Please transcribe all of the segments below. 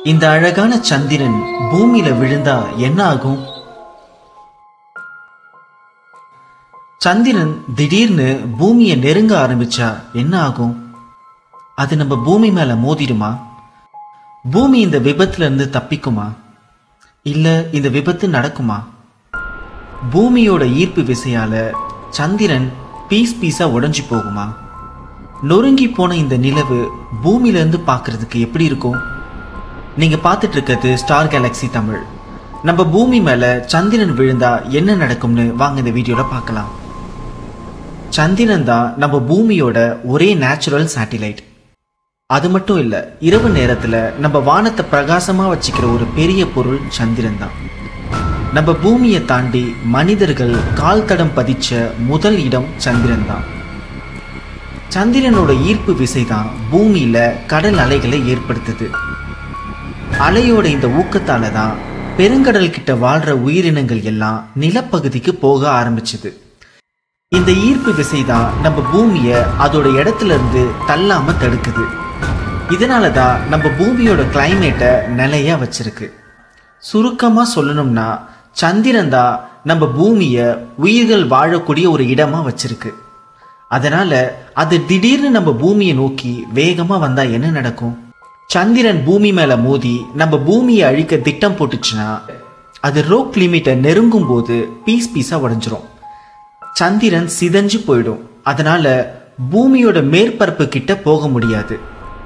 இந்த அழகான சந்திரன் பூமியில விழுந்தா என்ன ஆகும் சந்திரன் திடீர்னு பூமியை நெருங்க ஆரம்பிச்சா என்ன ஆகும் அது நம்ம பூமி மேல மோதிடுமா பூமி இந்த விபத்துல இருந்து தப்பிக்குமா இல்ல இந்த விபத்து நடக்குமா பூமியோட ஈர்ப்பு விசையால சந்திரன் பீஸ் பீஸா உடைஞ்சு போகுமா நொறுங்கி போன இந்த நிலவு பூமியில இருந்து பார்க்கிறதுக்கு எப்படி இருக்கும் நீங்க பார்த்துட்டு இருக்கிறது ஸ்டார் கேலக்ஸி தமிழ் நம்ம பூமி மேல சந்திரன் விழுந்தா என்ன நடக்கும்னு வாங்க இந்த வீடியோல பார்க்கலாம் சந்திரன் தான் நம்ம பூமியோட ஒரே நேச்சுரல் சேட்டிலைட் அது மட்டும் இல்ல இரவு நேரத்துல நம்ம வானத்தை பிரகாசமா வச்சுக்கிற ஒரு பெரிய பொருள் சந்திரன் தான் நம்ம பூமியை தாண்டி மனிதர்கள் கால் தடம் பதிச்ச முதல் இடம் சந்திரன் தான் சந்திரனோட ஈர்ப்பு விசை தான் பூமியில கடல் அலைகளை ஏற்படுத்துது அலையோட இந்த ஊக்கத்தால தான் பெருங்கடல் கிட்ட வாழ்ற உயிரினங்கள் எல்லாம் நிலப்பகுதிக்கு போக ஆரம்பிச்சது இந்த ஈர்ப்பு விசை தான் நம்ம பூமிய அதோட இடத்துல இருந்து தள்ளாம தடுக்குது இதனால தான் நம்ம பூமியோட கிளைமேட்டை நிலையா வச்சிருக்கு சுருக்கமா சொல்லணும்னா சந்திரன் தான் நம்ம பூமிய உயிர்கள் வாழக்கூடிய ஒரு இடமா வச்சிருக்கு அதனால அது திடீர்னு நம்ம பூமியை நோக்கி வேகமா வந்தா என்ன நடக்கும் சந்திரன் பூமி மேல மோதி நம்ம பூமியை அழிக்க திட்டம் போட்டுச்சுன்னா அது ரோக் லிமிட்டை நெருங்கும் போது பீஸ் பீஸா உடைஞ்சிரும் சந்திரன் சிதஞ்சு போயிடும் அதனால பூமியோட மேற்பரப்பு கிட்ட போக முடியாது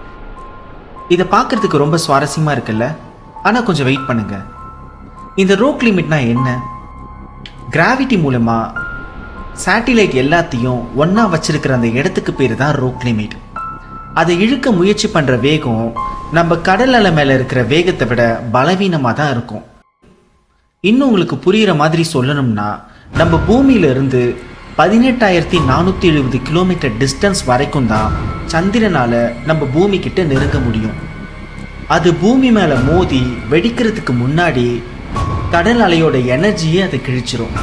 இதை பார்க்கறதுக்கு ரொம்ப சுவாரஸ்யமா இருக்குல்ல ஆனா கொஞ்சம் வெயிட் பண்ணுங்க இந்த ரோக் லிமிட்னா என்ன கிராவிட்டி மூலமா சேட்டிலைட் எல்லாத்தையும் ஒண்ணா வச்சிருக்கிற அந்த இடத்துக்கு பேரு தான் ரோக் லிமிட் அதை இழுக்க முயற்சி பண்ற வேகம் நம்ம கடல் அலை மேல இருக்கிற வேகத்தை விட பலவீனமா தான் இருக்கும் இன்னும் உங்களுக்கு புரியுற மாதிரி சொல்லணும்னா நம்ம பூமியில இருந்து பதினெட்டாயிரத்தி நானூத்தி எழுபது கிலோமீட்டர் டிஸ்டன்ஸ் வரைக்கும் தான் சந்திரனால நம்ம பூமி கிட்ட நெருங்க முடியும் அது பூமி மேல மோதி வெடிக்கிறதுக்கு முன்னாடி கடல் அலையோட எனர்ஜியை அதை கிழிச்சிரும்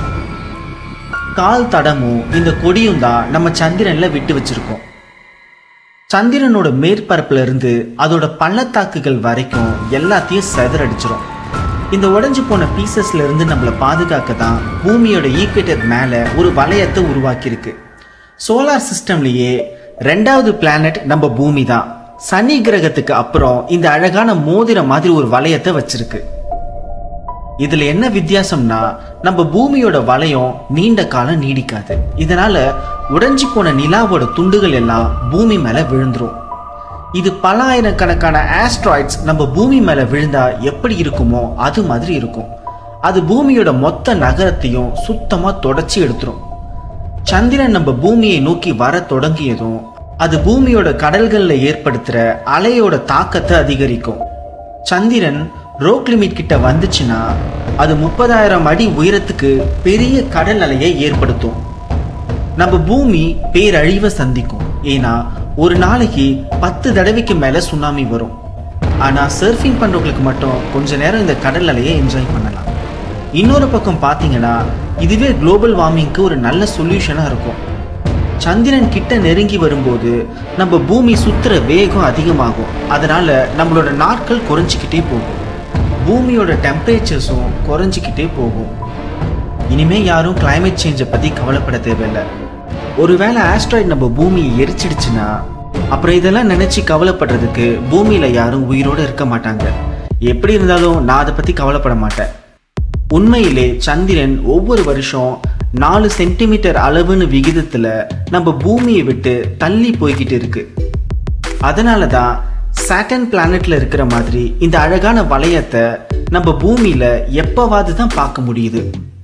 கால் தடமும் இந்த கொடியும் தான் நம்ம சந்திரன்ல விட்டு வச்சிருக்கோம் சந்திரனோட மேற்பரப்புல இருந்து அதோட பள்ளத்தாக்குகள் வரைக்கும் எல்லாத்தையும் செதறடிச்சிரும் இந்த உடைஞ்சு போன பீசஸ்ல இருந்து நம்மளை பாதுகாக்க தான் பூமியோட ஈக்குவேட்டர் மேல ஒரு வளையத்தை உருவாக்கியிருக்கு சோலார் சிஸ்டம்லயே ரெண்டாவது பிளானட் நம்ம பூமி தான் சனி கிரகத்துக்கு அப்புறம் இந்த அழகான மோதிர மாதிரி ஒரு வளையத்தை வச்சிருக்கு இதுல என்ன வித்தியாசம்னா நம்ம பூமியோட வளையம் நீண்ட காலம் நீடிக்காது இதனால உடைஞ்சு போன நிலாவோட துண்டுகள் எல்லாம் பூமி மேல விழுந்துரும் இது பல ஆயிரக்கணக்கான ஆஸ்ட்ராய்ட்ஸ் நம்ம பூமி மேல விழுந்தா எப்படி இருக்குமோ அது மாதிரி இருக்கும் அது பூமியோட மொத்த நகரத்தையும் சுத்தமா தொடச்சி எடுத்துரும் சந்திரன் நம்ம பூமியை நோக்கி வர தொடங்கியதும் அது பூமியோட கடல்கள்ல ஏற்படுத்துற அலையோட தாக்கத்தை அதிகரிக்கும் சந்திரன் ரோக் லிமிட் கிட்ட வந்துச்சுன்னா அது முப்பதாயிரம் அடி உயரத்துக்கு பெரிய கடல் அலையை ஏற்படுத்தும் நம்ம பூமி பேரழிவை சந்திக்கும் ஏன்னா ஒரு நாளைக்கு பத்து தடவைக்கு மேல சுனாமி வரும் ஆனா சர்ஃபிங் பண்றவங்களுக்கு மட்டும் கொஞ்ச நேரம் இந்த கடல் அலையை என்ஜாய் பண்ணலாம் இன்னொரு பக்கம் பாத்தீங்கன்னா இதுவே குளோபல் வார்மிங்க்கு ஒரு நல்ல சொல்யூஷனா இருக்கும் சந்திரன் கிட்ட நெருங்கி வரும்போது நம்ம பூமி சுத்துற வேகம் அதிகமாகும் அதனால நம்மளோட நாட்கள் குறைஞ்சிக்கிட்டே போகும் பூமியோட டெம்பரேச்சர்ஸும் குறைஞ்சிக்கிட்டே போகும் இனிமே யாரும் கிளைமேட் சேஞ்சை பத்தி கவலைப்பட தேவையில்லை ஒருவேளை ஆஸ்ட்ராய்டு நம்ம பூமியை எரிச்சிடுச்சுன்னா அப்புறம் இதெல்லாம் நினைச்சு கவலைப்படுறதுக்கு பூமியில யாரும் உயிரோட இருக்க மாட்டாங்க எப்படி இருந்தாலும் நான் அதை பத்தி கவலைப்பட மாட்டேன் உண்மையிலே சந்திரன் ஒவ்வொரு வருஷம் நாலு சென்டிமீட்டர் அளவுன்னு விகிதத்துல நம்ம பூமியை விட்டு தள்ளி போய்கிட்டு இருக்கு அதனால தான் சாட்டன் பிளானட்ல இருக்கிற மாதிரி இந்த அழகான வளையத்தை நம்ம பூமியில எப்பவாவது தான் பார்க்க முடியுது